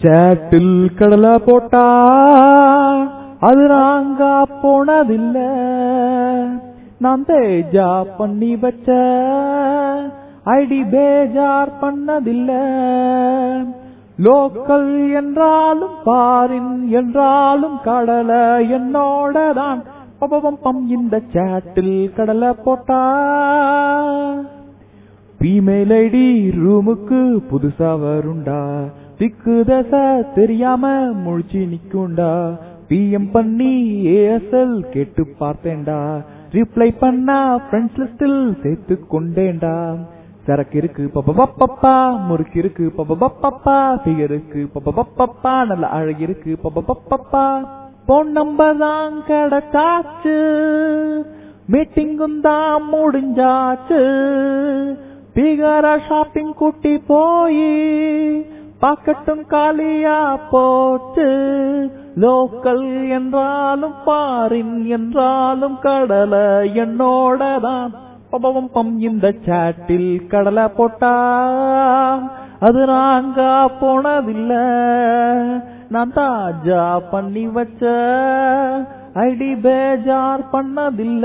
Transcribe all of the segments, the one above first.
சேட்டில் கடலை போட்டா அது நாங்க போனதில்ல நான் தேஜா பண்ணி வச்ச ஐடி பேஜார் பண்ணதில்ல லோக்கல் என்றாலும் பாரின் என்றாலும் கடலை என்னோட தான் பபபம் பம் இந்த சேட்டில் கடலை போட்டா ஃபீமேல் ஐடி ரூமுக்கு புதுசா வருண்டா திக்கு தசை தெரியாம முழிச்சு நிக்குண்டா பிஎம் பண்ணி ஏஎஸ்எல் கேட்டு பார்த்தேன்டா ரிப்ளை பண்ணா ஃப்ரெண்ட்ஸ் லிஸ்டில் சேர்த்து கொண்டேன்டா சரக்கு இருக்கு பப்பா முறுக்கு இருக்கு பப்பா ஃபிகர் இருக்கு பப்பா நல்ல அழகு இருக்கு பப்பா போன் நம்பர் தான் கிடைச்சாச்சு மீட்டிங்கும் தான் முடிஞ்சாச்சு பிகர ஷாப்பிங் கூட்டி போய் பாக்கெட்டும் காலியா போச்சு லோக்கல் என்றாலும் பாரின் என்றாலும் கடலை என்னோட தான் பபவம் பம் இந்த சாட்டில் கடலை போட்டா அது நாங்க போனதில்ல நான் தாஜா பண்ணி வச்ச ஐடி பேஜார் பண்ணதில்ல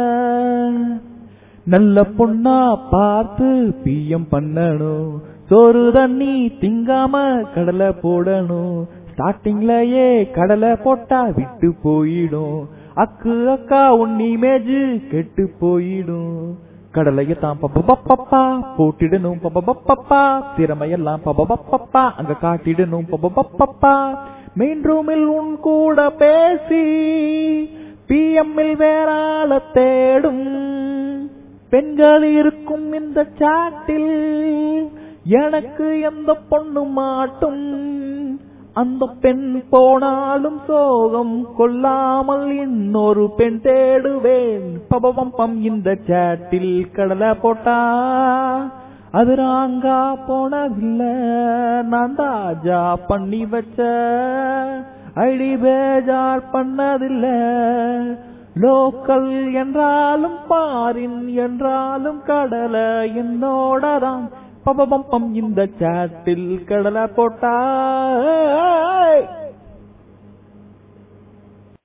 நல்ல பொண்ணா பார்த்து பிஎம் பண்ணணும் சோறு தண்ணி திங்காம கடலை போடணும் ஸ்டார்டிங்லயே கடலை போட்டா விட்டு போயிடும் அக்கு அக்கா உன் இமேஜ் கெட்டு போயிடும் கடலைய தான் பப்பா போட்டிடணும் பப்பா திறமையெல்லாம் பப்பா அங்க காட்டிடணும் பப்பா மெயின் ரூமில் உன் கூட பேசி பிஎம்மில் வேறால தேடும் பெண்கள் இருக்கும் இந்த சாட்டில் எனக்கு எந்த பொண்ணு மாட்டும் அந்த பெண் போனாலும் சோகம் கொல்லாமல் இன்னொரு பெண் தேடுவேன் பபவம் பம் இந்த சாட்டில் கடலை போட்டா அது ராங்கா போனதில்ல நான் தாஜா பண்ணி வச்ச ஐடி பேஜார் பண்ணதில்ல லோக்கல் என்றாலும் பாரின் என்றாலும் கடலை என்னோட தான் பபபம் பம் இந்த சாட்டில் கடலை போட்டா